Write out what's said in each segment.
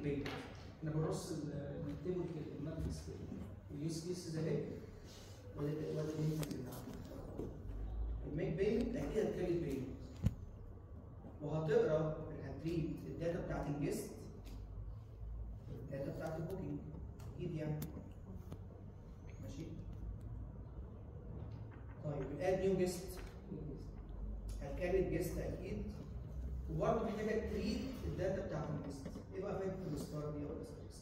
بيمنت احنا بنرص ال- التيبل كده الماتريكس كده اليوز كيسز اهي ولا ولا الهيت الميك بيمنت اكيد هتكريت بيمنت وهتقرا هتريد الداتا بتاعت الجست الداتا بتاعت البوكينج اكيد يعني ماشي طيب اد نيو جست هتكريت جست اكيد وبرضه محتاجه تريد الداتا بتاعت الجست ايه بقى فايده الستار دي او الاستريكس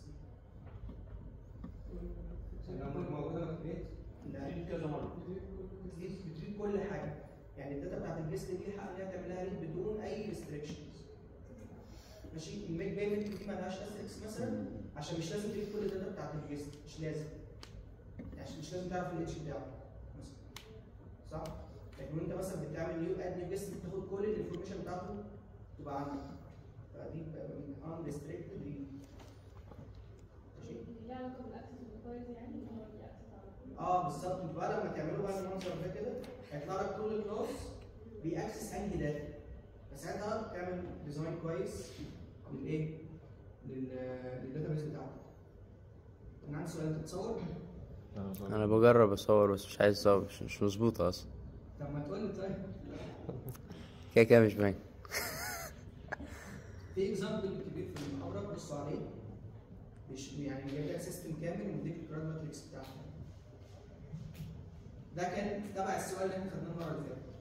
دي؟ لما موجوده في البيت لا في كذا مره بتريد بتريد كل حاجه يعني الداتا بتاعت الجست دي حق انها تعملها ريد بدون اي ريستريكشنز ماشي الميك بيمنت دي مالهاش استريكس مثلا عشان مش لازم تريد كل الداتا بتاعت الجست مش لازم يعني مش لازم تعرف الاتش بتاعه مثلا صح؟ لكن انت مثلا بتعمل نيو اد نيو جست بتاخد كل الانفورميشن بتاعته تبقى عندك فدي بتبقى من unrestricted read ماشي؟ ليه علاقه بالاكسس والكويز يعني ان هو ليه اكسس على كل اه بالظبط انتوا بعد ما تعملوا بقى المنظر ده كده هيطلع لك كل كلاس بيأكسس انهي داتا فساعتها تعمل ديزاين كويس للايه؟ لل- للداتا بيز بتاعتك. انا عندي سؤال انت بتصور؟ انا بجرب اصور بس مش عايز اصور مش, مش مظبوطه اصلا طب ما تقول لي طيب كده كده مش باين في اكزامبل كبير في المحاضره بصوا عليه مش يعني جايب لك سيستم كامل ومديك الكراد ماتريكس بتاعته ده كان تبع السؤال اللي احنا خدناه المره اللي فاتت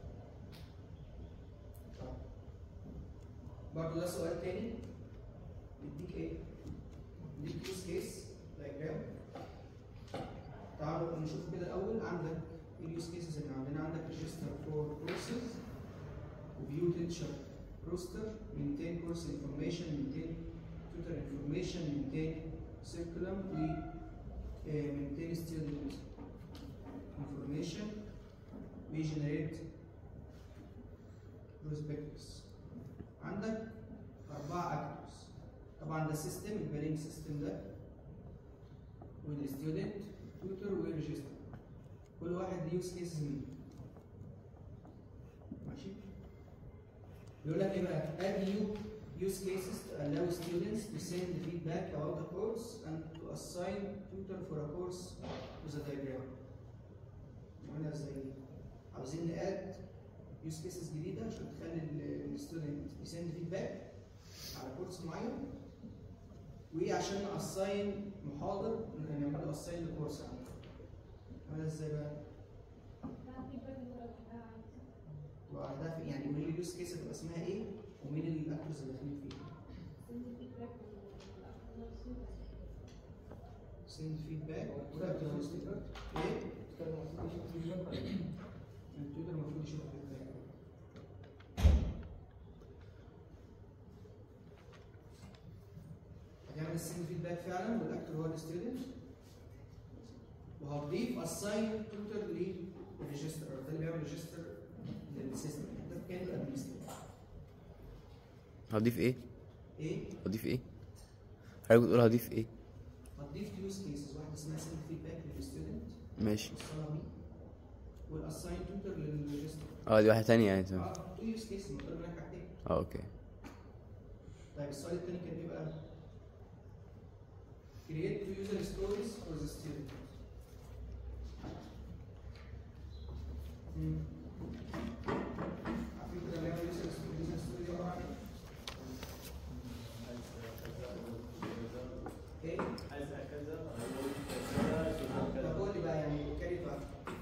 طيب. برضه ده سؤال تاني يديك ايه؟ يديك يوز كيس دايجرام تعالوا نشوف كده الاول عندك ايه اليوز كيسز اللي عندنا عندك ريجستر فور كورسز وفيو تيتشر روستر maintain course information maintain tutor information maintain curriculum و uh, maintain student information we generate prospectus عندك أربعة أكتورز طبعا ده سيستم البيرنج سيستم ده والستودنت توتر والريجستر كل واحد ليه يوز كيسز منه ماشي يقول لك ايه بقى add new use cases to allow students to send feedback about the course and to assign tutor for a course to the diagram نعملها ازاي دي؟ عاوزين ناد use cases جديده عشان تخلي الستودنت يسند فيدباك على كورس معين وعشان نأساين محاضر نعمل له اساين لكورس عنده نعملها ازاي بقى؟ feedback اللي هو بتاع واهداف يعني قولي لي اليوز كيس هتبقى اسمها ايه ومين الاكتورز اللي داخلين فيها send feedback send feedback والاكتورز ايه التويتر المفروض يشوف feedback هتعمل السند فيدباك فعلا والاكتور هو الستودنت وهتضيف assign تويتر للريجستر ده اللي بيعمل ريجستر للسيستم ده كان الادمنستريتور هضيف ايه ايه هضيف ايه حضرتك بتقول هضيف ايه هتضيف يوز كيسز واحده اسمها سند فيدباك للستودنت ماشي توصلها بيه والاساين تويتر للريجستر اه دي واحده تانية يعني تمام اه تو يوز كيسز مطلوب منك حاجتين اه اوكي طيب السؤال الثاني كان ايه بقى؟ create two user stories for the student. مم. عارفين كده بنعمل user story user story دي عبارة عن ايه؟ ايه؟ عايز كذا هقول كذا شغال طب كذا قول لي بقى يعني كاري بقى.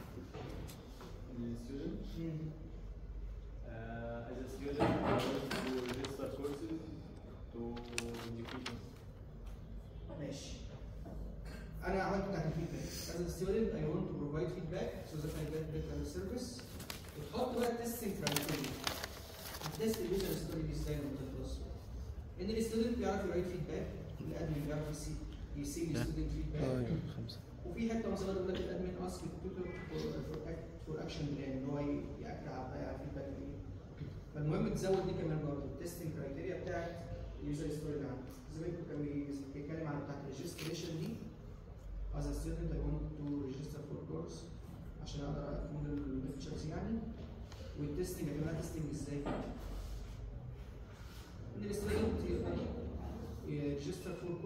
الستودنت مم. uh, as a student I want to register courses to education ماشي انا عملت بتاعت الفيدباك as a student I want to provide feedback so that I get better service وتحط بقى التستنج كرايتيريا التست اليوزر ستوري دي ازاي لما تخلص ان الستودنت بيعرف يرايت فيدباك الادمن بيعرف يسيب يسيب الستودنت فيدباك خمسة وفي حته مثلا يقول لك الادمن اسك التوتر فور اكشن بلان ان هو ياكد على الفيدباك دي فالمهم تزود دي كمان برضه التستنج كرايتيريا بتاعت اليوزر ستوري اللي عندك زميلكم كان بي- بيتكلم عن بتاعت الريجستريشن دي as a student I want to register for course عشان اقدر اكون الليكتشرز يعني والتستنج هتعملها تستنج ازاي؟ ان الستودنت يقدر يريجستر فور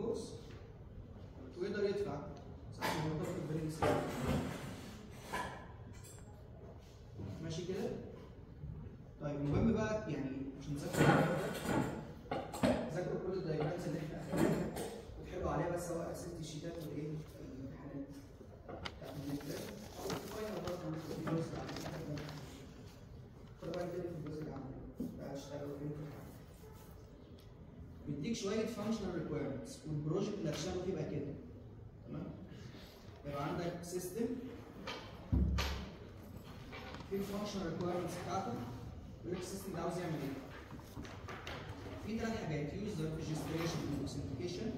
بيديك شويه فانكشنال ريكويرمنتس والبروجكت اللي هتشتغل فيه يبقى كده تمام يبقى عندك سيستم في الفانكشنال ريكويرمنتس بتاعته يقول لك السيستم ده عاوز يعمل ايه في ثلاث حاجات يوزر ريجستريشن واوثنتيكيشن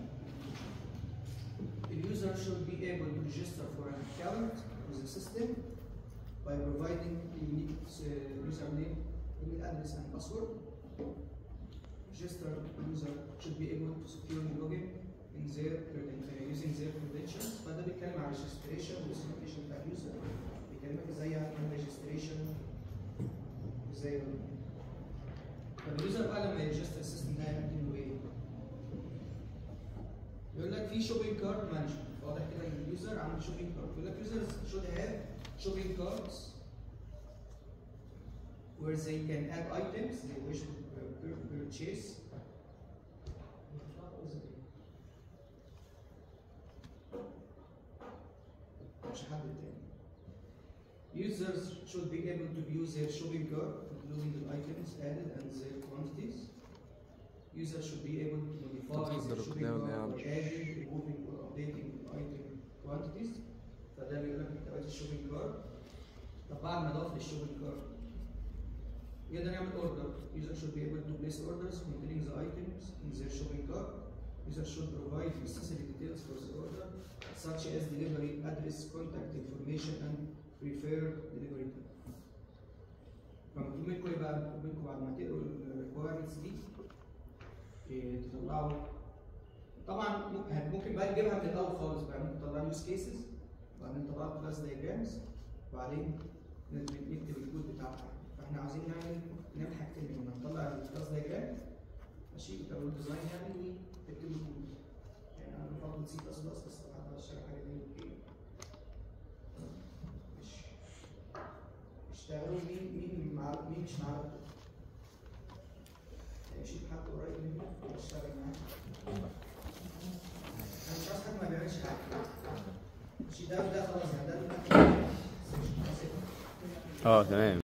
The user should be able to register for an account with the system by providing the unique uh, username, email address, and password. Registered user should be able to securely log in in their creden- uh, using their credentials. فده بيتكلم عن registration والاوثنتيكيشن بتاع اليوزر. بيكلمك ازاي يعمل registration ازاي يعمل. طب اليوزر بقى لما يريجستر السيستم ده هيعمل له ايه؟ يقول لك في شوبينج كارت مانجمنت واضح كده ان اليوزر عنده شوبينج كارت يقول لك users should have shopping carts where they can add items they wish to pur- pur- purchase مش حد تاني Users should be able to view their shopping cart, including the items added and their quantities. Users should be able to modify their تقدر shopping قدام cart يا عم. by adding, removing, or updating item quantities. فده بيقول لك انت بقيت الشوبينج كارت. طب بعد ما ضاف للشوبينج كارت يقدر يعمل اوردر. User should be able to place orders containing the items in their shopping cart. User should provide necessary details for the order, such as delivery address, contact information, and preferred delivery time. فمطلوب منكم ايه بقى؟ مطلوب منكم بعد ما تقروا الريكويرمنتس دي إيه، تطلعوا طبعا ممكن- ممكن بقى تجيبها من الاول خالص بقى ممكن تطلع يوز كيسز وبعدين تطلع كلاس دايجرامز وبعدين نكتب نكتب الكود بتاعها فاحنا عايزين نعمل نعمل حاجتين منهم نطلع الكلاس دايجرام ماشي تعملوا ديزاين يعني وتكتبوا الكود يعني انا بفضل سي بلس بلس بس طبعا هشتغل حاجه تاني اوكي ماشي اشتغلوا مين مين مع مين مش مع لابتوب يشوف حد قريب منه يشتغل معاه انا مش عايز حد ما بيعملش حاجه ماشي ده ده خلاص يعني ده ده اه تمام